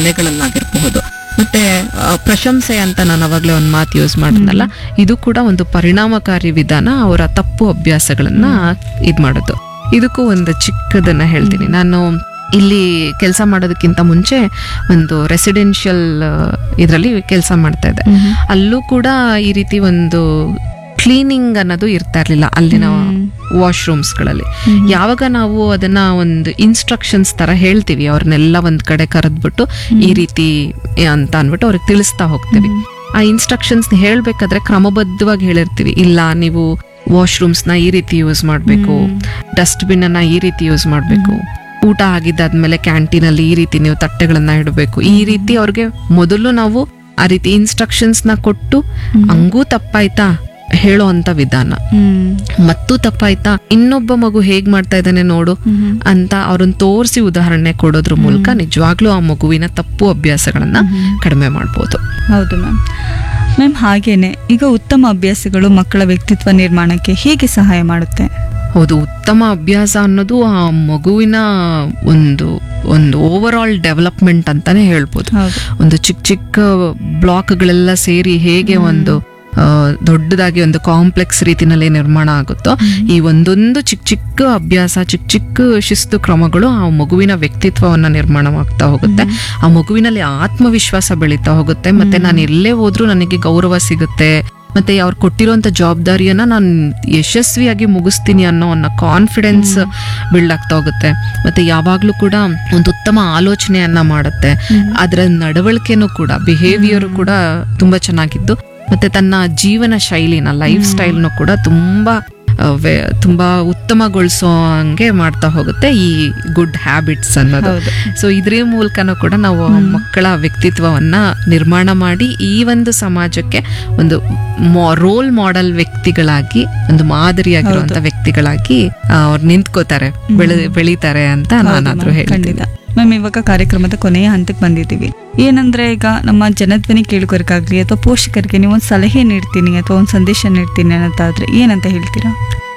ಕಲೆಗಳಲ್ಲಾಗಿರಬಹುದು ಮತ್ತೆ ಆ, ಪ್ರಶಂಸೆ ಅಂತ ನಾನು ಅವಾಗಲೇ ಒಂದು ಮಾತು ಯೂಸ್ ಮಾಡಿದ್ನಲ್ಲ ಇದು ಕೂಡ ಒಂದು ಪರಿಣಾಮಕಾರಿ ವಿಧಾನ ಅವರ ತಪ್ಪು ಅಭ್ಯಾಸಗಳನ್ನ ಇದ್ ಮಾಡೋದು ಇದಕ್ಕೂ ಒಂದು ಚಿಕ್ಕದನ್ನ ಹೇಳ್ತೀನಿ ನಾನು ಇಲ್ಲಿ ಕೆಲಸ ಮಾಡೋದಕ್ಕಿಂತ ಮುಂಚೆ ಒಂದು ರೆಸಿಡೆನ್ಷಿಯಲ್ ಇದರಲ್ಲಿ ಕೆಲಸ ಮಾಡ್ತಾ ಇದ್ದೆ ಅಲ್ಲೂ ಕೂಡ ಈ ರೀತಿ ಒಂದು ಕ್ಲೀನಿಂಗ್ ಅನ್ನೋದು ಇರ್ತಾ ಇರ್ಲಿಲ್ಲ ಅಲ್ಲಿನ ವಾಶ್ರೂಮ್ಸ್ಗಳಲ್ಲಿ ಯಾವಾಗ ನಾವು ಅದನ್ನ ಒಂದು ಇನ್ಸ್ಟ್ರಕ್ಷನ್ಸ್ ತರ ಹೇಳ್ತೀವಿ ಅವ್ರನ್ನೆಲ್ಲ ಒಂದ್ ಕಡೆ ಕರೆದ್ಬಿಟ್ಟು ಈ ರೀತಿ ಅಂತ ಅನ್ಬಿಟ್ಟು ಅವ್ರಿಗೆ ತಿಳಿಸ್ತಾ ಹೋಗ್ತೀವಿ ಆ ಇನ್ಸ್ಟ್ರಕ್ಷನ್ಸ್ ಹೇಳ್ಬೇಕಾದ್ರೆ ಕ್ರಮಬದ್ಧವಾಗಿ ಹೇಳಿರ್ತೀವಿ ಇಲ್ಲ ನೀವು ವಾಶ್ರೂಮ್ಸ್ ನ ಈ ರೀತಿ ಯೂಸ್ ಮಾಡಬೇಕು ಡಸ್ಟ್ಬಿನ್ ಅನ್ನ ಈ ರೀತಿ ಯೂಸ್ ಮಾಡಬೇಕು ಊಟ ಆಗಿದ್ದಾದ್ಮೇಲೆ ಕ್ಯಾಂಟೀನ್ ಅಲ್ಲಿ ಈ ರೀತಿ ನೀವು ತಟ್ಟೆಗಳನ್ನ ಇಡಬೇಕು ಈ ರೀತಿ ಅವ್ರಿಗೆ ಮೊದಲು ನಾವು ಆ ರೀತಿ ಇನ್ಸ್ಟ್ರಕ್ಷನ್ಸ್ ನ ಕೊಟ್ಟು ಹಂಗೂ ತಪ್ಪಾಯ್ತಾ ಹೇಳೋ ಅಂತ ವಿಧಾನ ಮತ್ತು ತಪ್ಪಾಯ್ತಾ ಇನ್ನೊಬ್ಬ ಮಗು ಹೇಗ್ ಮಾಡ್ತಾ ಇದ್ದಾನೆ ನೋಡು ಅಂತ ಅವ್ರನ್ನ ತೋರಿಸಿ ಉದಾಹರಣೆ ಕೊಡೋದ್ರ ಮೂಲಕ ನಿಜವಾಗ್ಲೂ ಆ ಮಗುವಿನ ತಪ್ಪು ಅಭ್ಯಾಸಗಳನ್ನ ಕಡಿಮೆ ಮಾಡ್ಬೋದು ಹೌದು ಮ್ಯಾಮ್ ಮ್ಯಾಮ್ ಹಾಗೇನೆ ಈಗ ಉತ್ತಮ ಅಭ್ಯಾಸಗಳು ಮಕ್ಕಳ ವ್ಯಕ್ತಿತ್ವ ನಿರ್ಮಾಣಕ್ಕೆ ಹೇಗೆ ಸಹಾಯ ಮಾಡುತ್ತೆ ಹೌದು ಉತ್ತಮ ಅಭ್ಯಾಸ ಅನ್ನೋದು ಆ ಮಗುವಿನ ಒಂದು ಒಂದು ಓವರ್ ಆಲ್ ಡೆವಲಪ್ಮೆಂಟ್ ಅಂತಾನೆ ಹೇಳ್ಬೋದು ಹೌದು ಒಂದು ಚಿಕ್ಕ ಚಿಕ್ಕ ಬ್ಲಾಕ್ಗಳೆಲ್ಲ ಸೇರಿ ಹೇಗೆ ಒಂದು ಆ, ದೊಡ್ಡದಾಗಿ ಒಂದು ಕಾಂಪ್ಲೆಕ್ಸ್ ರೀತಿನಲ್ಲಿ ನಿರ್ಮಾಣ ಆಗುತ್ತೋ ಈ ಒಂದೊಂದು ಚಿಕ್ಕ ಚಿಕ್ಕ ಅಭ್ಯಾಸ ಚಿಕ್ಕ ಚಿಕ್ಕ ಶಿಸ್ತು ಕ್ರಮಗಳು ಆ ಮಗುವಿನ ವ್ಯಕ್ತಿತ್ವವನ್ನ ನಿರ್ಮಾಣವಾಗ್ತಾ ಹೋಗುತ್ತೆ ಆ ಮಗುವಿನಲ್ಲಿ ಆತ್ಮವಿಶ್ವಾಸ ಬೆಳೀತಾ ಹೋಗುತ್ತೆ ಮತ್ತೆ ನಾನು ಎಲ್ಲೇ ಹೋದ್ರೂ ನನಗೆ ಗೌರವ ಸಿಗುತ್ತೆ ಮತ್ತೆ ಅವ್ರು ಕೊಟ್ಟಿರುವಂತ ಜವಾಬ್ದಾರಿಯನ್ನ ನಾನು ಯಶಸ್ವಿಯಾಗಿ ಮುಗಿಸ್ತೀನಿ ಅನ್ನೋ ಅನ್ನೋ ಕಾನ್ಫಿಡೆನ್ಸ್ ಬಿಲ್ಡ್ ಆಗ್ತಾ ಹೋಗುತ್ತೆ ಮತ್ತೆ ಯಾವಾಗ್ಲೂ ಕೂಡ ಒಂದು ಉತ್ತಮ ಆಲೋಚನೆಯನ್ನ ಮಾಡುತ್ತೆ ಅದರ ನಡವಳಿಕೆನೂ ಕೂಡ ಬಿಹೇವಿಯರ್ ಕೂಡ ತುಂಬಾ ಚೆನ್ನಾಗಿದ್ದು ಮತ್ತೆ ತನ್ನ ಜೀವನ ಶೈಲಿನ ಲೈಫ್ ಸ್ಟೈಲ್ನು ಕೂಡ ತುಂಬಾ ಆ, ವೇ- ತುಂಬಾ ಉತ್ತಮಗೊಳಿಸೋ ಹಂಗೆ ಮಾಡ್ತಾ ಹೋಗುತ್ತೆ ಈ ಗುಡ್ ಹ್ಯಾಬಿಟ್ಸ್ ಅನ್ನೋದು ಹೌದು ಸೊ ಇದ್ರ ಮೂಲಕನೂ ಕೂಡ ನಾವು ಆ ಮಕ್ಕಳ ವ್ಯಕ್ತಿತ್ವವನ್ನ ನಿರ್ಮಾಣ ಮಾಡಿ ಈ ಒಂದು ಸಮಾಜಕ್ಕೆ ಒಂದು ರೋಲ್ ಮಾಡೆಲ್ ವ್ಯಕ್ತಿಗಳಾಗಿ ಒಂದು ಮಾದರಿಯಾಗಿರುವಂತ ವ್ಯಕ್ತಿಗಳಾಗಿ ಆ, ಅವ್ರು ನಿಂತ್ಕೋತಾರೆ ಬೆಳೆ ಬೆಳೀತಾರೆ ಅಂತ ನಾನಾದ್ರೂ ಖಂಡಿತ ಹೇಳ್ತೀನಿ ಮ್ಯಾಮ್ ಇವಾಗ ಕಾರ್ಯಕ್ರಮದ ಕೊನೆಯ ಹಂತಕ್ಕೆ ಬಂದಿದ್ದೀವಿ ಏನಂದ್ರೆ ಈಗ ನಮ್ಮ ಜನಧ್ವನಿ ಕೇಳುಗರಿಗಾಗ್ಲಿ ಅಥವಾ ಪೋಷಕರಿಗೆ ನೀವು ಒಂದು ಸಲಹೆ ನೀಡ್ತೀನಿ ಅಥವಾ ಒಂದು ಸಂದೇಶ ನೀಡ್ತೀನಿ ಅನ್ನೋದಾದ್ರೆ ಏನಂತ ಹೇಳ್ತೀರಾ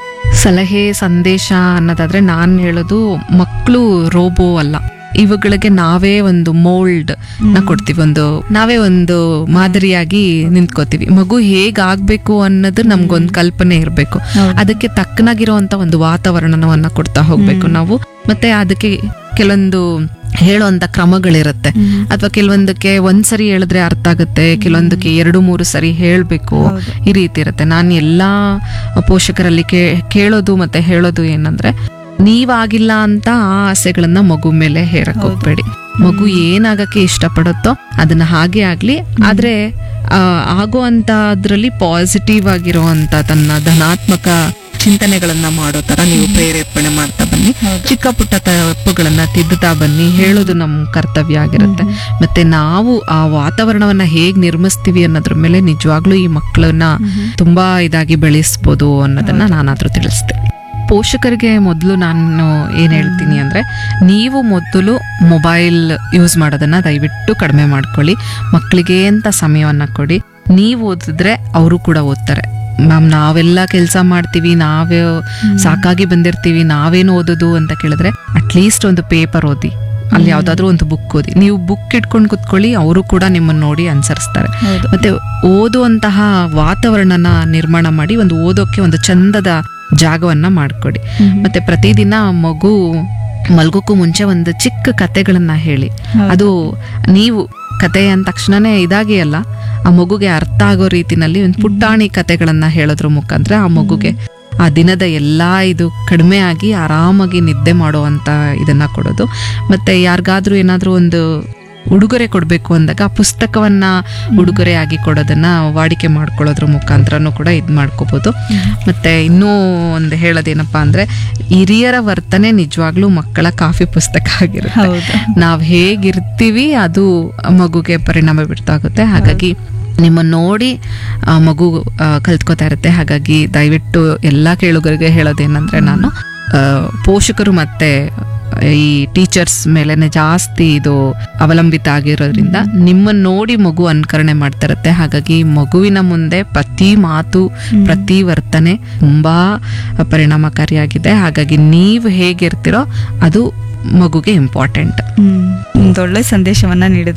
ಸಲಹೆ ಸಂದೇಶ ಅನ್ನೋದಾದ್ರೆ ನಾನು ಹೇಳೋದು ಮಕ್ಕಳು ರೋಬೋ ಅಲ್ಲ ಇವುಗಳಿಗೆ ನಾವೇ ಒಂದು ಮೋಲ್ಡ್ ನ ಕೊಡ್ತೀವಿ ಒಂದು ನಾವೇ ಒಂದು ಮಾದರಿಯಾಗಿ ನಿಂತ್ಕೋತೀವಿ ಮಗು ಹೇಗಾಗ್ಬೇಕು ಅನ್ನೋದು ನಮ್ಗೊಂದು ಕಲ್ಪನೆ ಇರಬೇಕು ಹೌದು. ಅದಕ್ಕೆ ತಕ್ಕನಾಗಿರುವಂತ ಒಂದು ವಾತಾವರಣವನ್ನ ಕೊಡ್ತಾ ಹೋಗ್ಬೇಕು ನಾವು ಮತ್ತೆ ಅದಕ್ಕೆ ಕೆಲವೊಂದು ಹೇಳುವಂತ ಕ್ರಮಗಳಿರುತ್ತೆ ಅಥವಾ ಕೆಲವೊಂದಕ್ಕೆ ಒಂದ್ಸರಿ ಹೇಳಿದ್ರೆ ಅರ್ಥ ಆಗುತ್ತೆ ಕೆಲವೊಂದಕ್ಕೆ ಎರಡು ಮೂರು ಸರಿ ಹೇಳ್ಬೇಕು ಹೌದು. ಈ ರೀತಿ ಇರುತ್ತೆ ನಾನು ಎಲ್ಲಾ ಪೋಷಕರಲ್ಲಿ ಕೇ- ಕೇಳೋದು ಮತ್ತೆ ಹೇಳೋದು ಏನಂದ್ರೆ ನೀವಾಗಿಲ್ಲ ಅಂತ ಆ ಆಸೆಗಳನ್ನ ಮಗು ಮೇಲೆ ಹೇರಕ್ ಹೋಗ್ಬೇಡಿ ಮಗು ಏನಾಗಕ್ಕೆ ಇಷ್ಟಪಡುತ್ತೋ ಅದನ್ನ ಹಾಗೆ ಆಗ್ಲಿ ಆದ್ರೆ ಆ, ಆಗೋ ಅಂತ ಅದ್ರಲ್ಲಿ ಪಾಸಿಟಿವ್ ಆಗಿರುವಂತ ತನ್ನ ಧನಾತ್ಮಕ ಚಿಂತನೆಗಳನ್ನ ಮಾಡೋ ತರ ನೀವು ಪ್ರೇರೇಪಣೆ ಮಾಡ್ತಾ ಬನ್ನಿ ಚಿಕ್ಕ ಪುಟ್ಟ ತಪ್ಪುಗಳನ್ನ ತಿದ್ದುತ್ತಾ ಬನ್ನಿ ಹೇಳೋದು ನಮ್ ಕರ್ತವ್ಯ ಆಗಿರುತ್ತೆ ಮತ್ತೆ ನಾವು ಆ ವಾತಾವರಣವನ್ನ ಹೇಗ್ ನಿರ್ಮಿಸ್ತೀವಿ ಅನ್ನೋದ್ರ ಮೇಲೆ ನಿಜವಾಗ್ಲೂ ಈ ಮಕ್ಕಳನ್ನ ತುಂಬಾ ಇದಾಗಿ ಬೆಳೆಸ್ಬೋದು ಅನ್ನೋದನ್ನ ನಾನಾದ್ರೂ ತಿಳಿಸ್ತೇನೆ ಪೋಷಕರಿಗೆ ಮೊದಲು ನಾನು ಏನ್ ಹೇಳ್ತೀನಿ ಅಂದ್ರೆ ನೀವು ಮೊದಲು ಮೊಬೈಲ್ ಯೂಸ್ ಮಾಡೋದನ್ನ ದಯವಿಟ್ಟು ಕಡಿಮೆ ಮಾಡ್ಕೊಳ್ಳಿ ಮಕ್ಕಳಿಗೆ ಅಂತ ಸಮಯವನ್ನ ಕೊಡಿ ನೀವು ಓದಿದ್ರೆ ಅವರು ಕೂಡ ಓದ್ತಾರೆ ಮ್ಯಾಮ್ ನಾವೆಲ್ಲ ಕೆಲಸ ಮಾಡ್ತೀವಿ ನಾವೇ ಸಾಕಾಗಿ ಬಂದಿರ್ತೀವಿ ನಾವೇನು ಓದೋದು ಅಂತ ಕೇಳಿದ್ರೆ ಅಟ್ಲೀಸ್ಟ್ ಒಂದು ಪೇಪರ್ ಓದಿ ಅಲ್ಲಿ ಯಾವ್ದಾದ್ರು ಒಂದು ಬುಕ್ ಓದಿ ನೀವು ಬುಕ್ ಇಟ್ಕೊಂಡು ಕುತ್ಕೊಳ್ಳಿ ಅವರು ಕೂಡ ನಿಮ್ಮನ್ನ ನೋಡಿ ಅನುಸರಿಸ್ತಾರೆ ಹೌದು ಮತ್ತೆ ಓದುವಂತಹ ವಾತಾವರಣನ ನಿರ್ಮಾಣ ಮಾಡಿ ಒಂದು ಓದೋಕೆ ಒಂದು ಚಂದದ ಜಾಗವನ್ನ ಮಾಡ್ಕೊಡಿ ಮತ್ತೆ ಪ್ರತಿದಿನ ಮಗು ಮಲ್ಗೋಕ್ಕೂ ಮುಂಚೆ ಒಂದು ಚಿಕ್ಕ ಕತೆಗಳನ್ನ ಹೇಳಿ ಹೌದು. ಅದು ನೀವು ಕತೆ ಅಂದ ತಕ್ಷಣನೇ ಇದಾಗಿ ಅಲ್ಲ ಆ ಮಗುಗೆ ಅರ್ಥ ಆಗೋ ರೀತಿನಲ್ಲಿ ಒಂದು ಪುಟ್ಟಾಣಿ ಕತೆಗಳನ್ನ ಹೇಳೋದ್ರ ಮುಖಾಂತರ ಆ ಮಗುಗೆ ಆ ದಿನದ ಎಲ್ಲಾ ಇದು ಕಡಿಮೆ ಆಗಿ ಆರಾಮಾಗಿ ನಿದ್ದೆ ಮಾಡುವಂತ ಇದನ್ನ ಕೊಡೋದು ಮತ್ತೆ ಯಾರಿಗಾದ್ರೂ ಏನಾದ್ರೂ ಒಂದು ಉಡುಗೊರೆ ಕೊಡಬೇಕು ಅಂದಾಗ ಆ ಪುಸ್ತಕವನ್ನ ಉಡುಗೊರೆ ಆಗಿ ಕೊಡೋದನ್ನ ವಾಡಿಕೆ ಮಾಡ್ಕೊಳ್ಳೋದ್ರ ಮುಖಾಂತರನೂ ಕೂಡ ಇದ್ ಮಾಡ್ಕೋಬಹುದು ಮತ್ತೆ ಇನ್ನೂ ಒಂದು ಹೇಳೋದೇನಪ್ಪಾ ಅಂದ್ರೆ ಹಿರಿಯರ ವರ್ತನೆ ನಿಜವಾಗ್ಲೂ ಮಕ್ಕಳ ಕಾಫಿ ಪುಸ್ತಕ ಆಗಿರುತ್ತೆ ಹೌದು ನಾವ್ ಹೇಗಿರ್ತೀವಿ ಅದು ಮಗುಗೆ ಪರಿಣಾಮ ಬೀರ್ತಾಗುತ್ತೆ ಹಾಗಾಗಿ ನಿಮ್ಮ ನೋಡಿ ಆ ಮಗು ಆ, ಕಲ್ತ್ಕೋತಾ ಇರುತ್ತೆ ಹಾಗಾಗಿ ದಯವಿಟ್ಟು ಎಲ್ಲಾ ಕೇಳುಗರಿಗೆ ಹೇಳೋದೇನಂದ್ರೆ ನಾನು ಆ, ಪೋಷಕರು ಮತ್ತೆ ಈ ಟೀಚರ್ಸ್ ಮೇಲೆನೆ ಜಾಸ್ತಿ ಇದು ಅವಲಂಬಿತ ಆಗಿರೋದ್ರಿಂದ ನಿಮ್ಮನ್ನ ನೋಡಿ ಮಗು ಅನುಕರಣೆ ಮಾಡ್ತಾ ಇರುತ್ತೆ ಹಾಗಾಗಿ ಮಗುವಿನ ಮುಂದೆ ಪ್ರತಿ ಮಾತು ಪ್ರತಿ ವರ್ತನೆ ತುಂಬಾ ಪರಿಣಾಮಕಾರಿಯಾಗಿದೆ ಹಾಗಾಗಿ ನೀವು ಹೇಗಿರ್ತೀರೋ ಅದು ಮಗುಗೆ ಇಂಪಾರ್ಟೆಂಟ್ ಹ್ಮ್ ಒಂದೊಳ್ಳೆ ಸಂದೇಶವನ್ನ ನೀಡಿದ